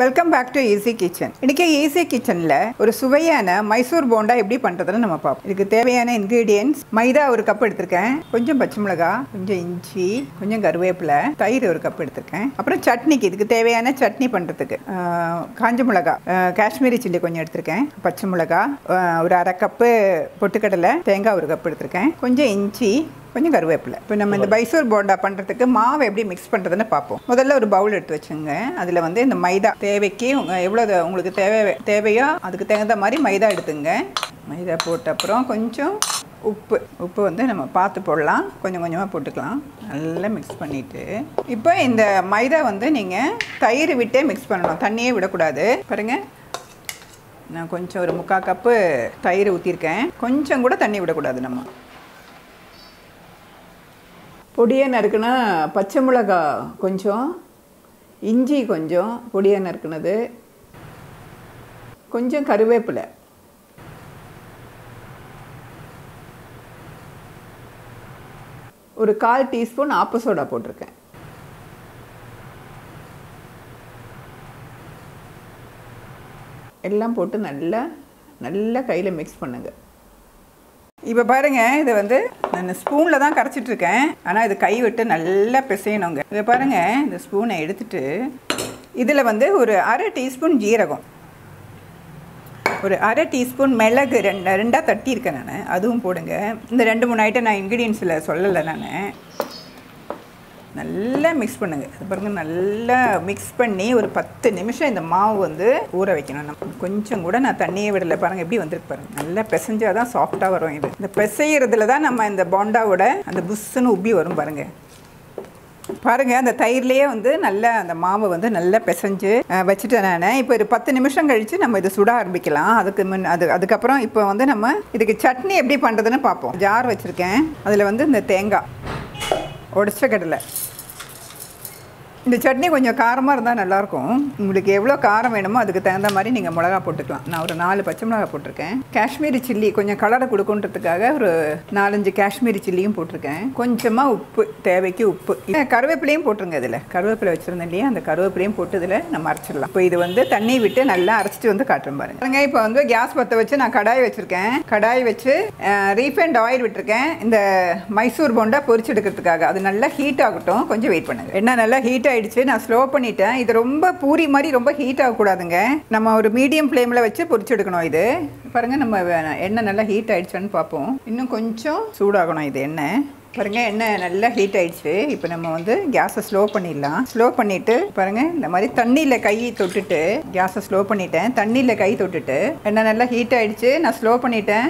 welcome back to easy kitchen இன்னைக்கு easy கிச்சனில் ஒரு சுவையான மைசூர் போண்டா எப்படி பண்ணுறதுன்னு நம்ம பார்ப்போம் இதுக்கு தேவையான இன்க்ரீடியன்ஸ் மைதா ஒரு கப் எடுத்திருக்கேன் கொஞ்சம் பச்சை மிளகா கொஞ்சம் இஞ்சி கொஞ்சம் கருவேப்பிலை தயிர் ஒரு கப் எடுத்திருக்கேன் அப்புறம் சட்னிக்கு இதுக்கு தேவையான சட்னி பண்ணுறதுக்கு காஞ்ச மிளகா ஆஹ் காஷ்மீரி சில்லி கொஞ்சம் எடுத்திருக்கேன் பச்சை மிளகா ஆஹ் ஒரு அரை கப்பு பொட்டுக்கடலை தேங்காய் ஒரு கப் எடுத்திருக்கேன் கொஞ்சம் இஞ்சி கொஞ்சம் கருவேப்பிலை இப்போ நம்ம இந்த பைசூர் போண்டா பண்ணுறதுக்கு மாவை எப்படி மிக்ஸ் பண்ணுறதுன்னு பார்ப்போம் முதல்ல ஒரு பவுல் எடுத்து வச்சுங்க அதில் வந்து இந்த மைதா தேவைக்கு உங்க எவ்வளோ த- உங்களுக்கு தேவை தேவையோ அதுக்கு தகுந்த மாதிரி மைதா எடுத்துங்க மைதா போட்ட அப்புறம் கொஞ்சம் உப்பு உப்பு வந்து நம்ம பார்த்து போடலாம் கொஞ்சம் கொஞ்சமாக போட்டுக்கலாம் நல்லா மிக்ஸ் பண்ணிவிட்டு இப்போ இந்த மைதா வந்து நீங்கள் தயிர் விட்டே மிக்ஸ் பண்ணணும் தண்ணியே விடக்கூடாது பாருங்கள் நான் கொஞ்சம் ஒரு முக்கால் கப்பு தயிர் ஊற்றிருக்கேன் கொஞ்சம் கூட தண்ணி விடக்கூடாது நம்ம பொடியை நறுக்குனா பச்சை மிளகா கொஞ்சம் இஞ்சி கொஞ்சம் பொடியை நறுக்குனது கொஞ்சம் கருவேப்பிலை ஒரு கால் டீஸ்பூன் ஆப்ப சோடா போட்டிருக்கேன் எல்லாம் போட்டு நல்லா நல்லா கையில் மிக்ஸ் பண்ணுங்கள் இப்போ பாருங்க இது வந்து நான் ஸ்பூனில் தான் கரைச்சிட்டு இருக்கேன் ஆனால் இது கை விட்டு நல்லா பிசையணுங்க இதை பாருங்க இந்த ஸ்பூனை எடுத்துட்டு இதில் வந்து ஒரு அரை டீஸ்பூன் ஜீரகம் ஒரு அரை டீஸ்பூன் மிளகு ரெண்டு ரெண்டாக தட்டியிருக்கேன் நான் அதுவும் போடுங்க இந்த ரெண்டு மூணு ஐட்டம் நான் இன்க்ரீடியன்ஸில் சொல்லலை நான் நல்லா மிக்ஸ் பண்ணுங்க இது பாருங்க நல்லா மிக்ஸ் பண்ணி ஒரு பத்து நிமிஷம் இந்த மாவு வந்து ஊற வைக்கணும் நம்ம கொஞ்சம் கூட நான் தண்ணியே விடலை பாருங்க எப்படி வந்திருக்கு பாருங்க நல்லா பிசைஞ்சாதான் தான் சாஃப்டாக வரும் இது இந்த பிசைகிறதுல தான் நம்ம இந்த போண்டாவோட அந்த புஷ்ஷுன்னு உப்பி வரும் பாருங்க பாருங்க அந்த தயிர்லேயே வந்து நல்லா அந்த மாவை வந்து நல்லா பிசைஞ்சு அஹ், வச்சுட்டேன் நான் இப்போ ஒரு பத்து நிமிஷம் கழித்து நம்ம இது சுட ஆரம்பிக்கலாம் அதுக்கு முன் அது அதுக்கப்புறம் இப்போ வந்து நம்ம இதுக்கு சட்னி எப்படி பண்ணுறதுன்னு பார்ப்போம் ஜார் வச்சுருக்கேன் அதில் வந்து இந்த தேங்காய் உடச்ச கடலை இந்த சட்னி கொஞ்சம் காரமாக இருந்தால் நல்லாயிருக்கும் உங்களுக்கு எவ்வளோ காரம் வேணுமோ அதுக்கு தகுந்த மாதிரி நீங்கள் மிளகா போட்டுக்கலாம் நான் ஒரு நாலு பச்சை மிளகா போட்டிருக்கேன் காஷ்மீரி சில்லி கொஞ்சம் கலரை கொடுக்குன்றதுக்காக ஒரு நாலஞ்சு காஷ்மீரி சில்லியும் போட்டிருக்கேன் கொஞ்சமாக உப்பு தேவைக்கு உப்பு இது கருவேப்பிலையும் போட்டுருங்க இதில் கருவேப்பிலை வச்சுருந்தேன் இல்லையா அந்த கருவேப்பிலையும் போட்டு இதில் நம்ம அரைச்சிடலாம் இப்போ இது வந்து தண்ணி விட்டு நல்லா அரைச்சிட்டு வந்து காட்டுறேன் பாருங்க பாருங்க இப்போ வந்து கேஸ் பற்ற வச்சு நான் கடாய் வச்சுருக்கேன் கடாய் வச்சு ரீஃபைண்ட் ஆயில் விட்டுருக்கேன் இந்த மைசூர் போண்டா பொரிச்சு எடுக்கிறதுக்காக அது நல்லா ஹீட் ஆகட்டும் கொஞ்சம் வெயிட் பண்ணுங்க எண்ணெய் நல்லா ஹீட் ஆயிடுச்சு நான் ஸ்லோ பண்ணிட்டேன் இது ரொம்ப பூரி மாதிரி ரொம்ப ஹீட் ஆகக்கூடாதுங்க நம்ம ஒரு மீடியம் ஃப்ளேமில் வச்சு பொரிச்சு எடுக்கணும் இது பாருங்க நம்ம வே- எண்ணெய் நல்லா ஹீட் ஆயிடுச்சான்னு பார்ப்போம் இன்னும் கொஞ்சம் சூடாகணும் இது எண்ணெய் பாருங்க எண்ணெய் நல்லா ஹீட் ஆயிடுச்சு இப்போ நம்ம வந்து கேஸை ஸ்லோ பண்ணிடலாம் ஸ்லோ பண்ணிட்டு பாருங்க இந்த மாதிரி தண்ணியில் கை தொட்டுட்டு கேஸை ஸ்லோ பண்ணிட்டேன் தண்ணியில் கை தொட்டுட்டு எண்ணெய் நல்லா ஹீட் ஆயிடுச்சு நான் ஸ்லோ பண்ணிட்டேன்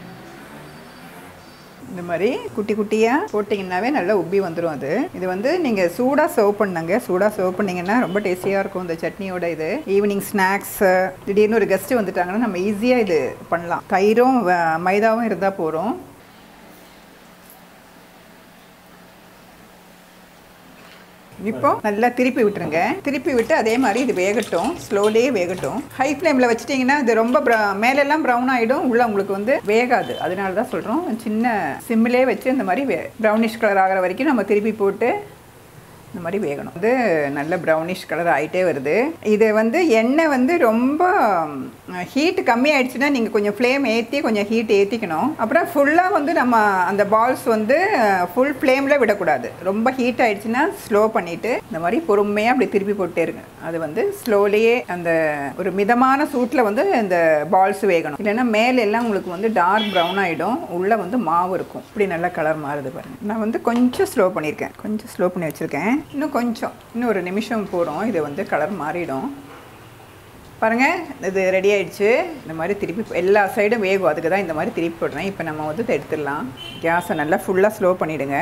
இந்த மாதிரி குட்டி குட்டியாக போட்டிங்கன்னாவே நல்லா உப்பி வந்துடும் அது இது வந்து நீங்கள் சூடாக சர்வ் பண்ணுங்க சூடாக சர்வ் பண்ணிங்கன்னா ரொம்ப டேஸ்டியாக இருக்கும் இந்த சட்னியோட இது ஈவினிங் ஸ்நாக்ஸ் திடீர்னு ஒரு கெஸ்ட்டு வந்துட்டாங்கன்னா நம்ம ஈஸியாக இது பண்ணலாம் தயிரும் வ- மைதாவும் இருந்தால் போகிறோம் இப்போ நல்லா திருப்பி விட்டுருங்க திருப்பி விட்டு அதே மாதிரி இது வேகட்டும் ஸ்லோலியே வேகட்டும் ஹை ஃப்ளேமில் வச்சிட்டிங்கன்னா இது ரொம்ப ப்ர- மேலெல்லாம் ப்ரௌன் ஆகிடும் உள்ள உங்களுக்கு வந்து வேகாது அதனால தான் சொல்கிறோம் சின்ன சிம்மிலே வச்சு இந்த மாதிரி வே ப்ரௌனிஷ் கலர் ஆகிற வரைக்கும் நம்ம திருப்பி போட்டு இந்த மாதிரி வேகணும் வந்து நல்ல ப்ரௌனிஷ் கலர் ஆகிட்டே வருது இது வந்து எண்ணெய் வந்து ரொம்ப ஹீட் கம்மி ஆயிடுச்சுன்னா நீங்கள் கொஞ்சம் ஃப்ளேம் ஏற்றி கொஞ்சம் ஹீட் ஏற்றிக்கணும் அப்புறம் ஃபுல்லாக வந்து நம்ம அந்த பால்ஸ் வந்து ஃபுல் ஃப்ளேமில் விடக்கூடாது ரொம்ப ஹீட் ஆயிடுச்சுன்னா ஸ்லோ பண்ணிவிட்டு இந்த மாதிரி பொறுமையாக அப்படி திருப்பி போட்டே இருங்க அது வந்து ஸ்லோலியே அந்த ஒரு மிதமான சூட்டில் வந்து இந்த பால்ஸ் வேகணும் இல்லைன்னா மேலே எல்லாம் உங்களுக்கு வந்து டார்க் ப்ரௌன் ஆகிடும் உள்ளே வந்து மாவு இருக்கும் இப்படி நல்லா கலர் மாறுது பாருங்க நான் வந்து கொஞ்சம் ஸ்லோ பண்ணியிருக்கேன் கொஞ்சம் ஸ்லோ பண்ணி வச்சுருக்கேன் இன்னும் கொஞ்சம் இன்னும் ஒரு நிமிஷம் போகிறோம் இது வந்து கலர் மாறிடும் பாருங்க இது ரெடி ஆயிடுச்சு இந்த மாதிரி திருப்பி எல்லா சைடும் வேகும் அதுக்கு தான் இந்த மாதிரி திருப்பி போடுறேன் இப்போ நம்ம வந்து இதை எடுத்துடலாம் கேஸை நல்லா ஃபுல்லாக ஸ்லோ பண்ணிவிடுங்க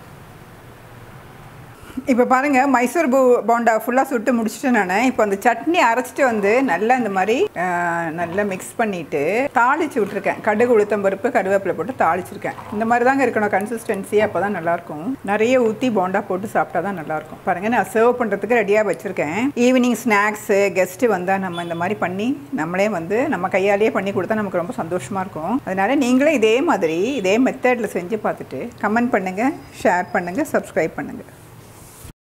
இப்போ பாருங்கள் மைசூர் பூ போண்டா ஃபுல்லாக சுட்டு முடிச்சுட்டு நான் இப்போ அந்த சட்னி அரைச்சிட்டு வந்து நல்லா இந்த மாதிரி ஆஹ், நல்லா மிக்ஸ் பண்ணிவிட்டு தாளிச்சு விட்ருக்கேன் கடுகு உளுத்தம் பருப்பு கருவேப்பிலை போட்டு தாளிச்சிருக்கேன் இந்த மாதிரி தாங்க இருக்கணும் கன்சிஸ்டன்சி அப்போ தான் நல்லாயிருக்கும் நிறைய ஊற்றி போண்டா போட்டு சாப்பிட்டா தான் நல்லாயிருக்கும் பாருங்கள் நான் சர்வ் பண்ணுறதுக்கு ரெடியாக வச்சுருக்கேன் ஈவினிங் ஸ்நாக்ஸு கெஸ்ட்டு வந்தால் நம்ம இந்த மாதிரி பண்ணி நம்மளே வந்து நம்ம கையாலேயே பண்ணி கொடுத்தா நமக்கு ரொம்ப சந்தோஷமாக இருக்கும் அதனால் நீங்களும் இதே மாதிரி இதே மெத்தடில் செஞ்சு பார்த்துட்டு கமெண்ட் பண்ணுங்கள் ஷேர் பண்ணுங்கள் சப்ஸ்கிரைப் பண்ணுங்கள்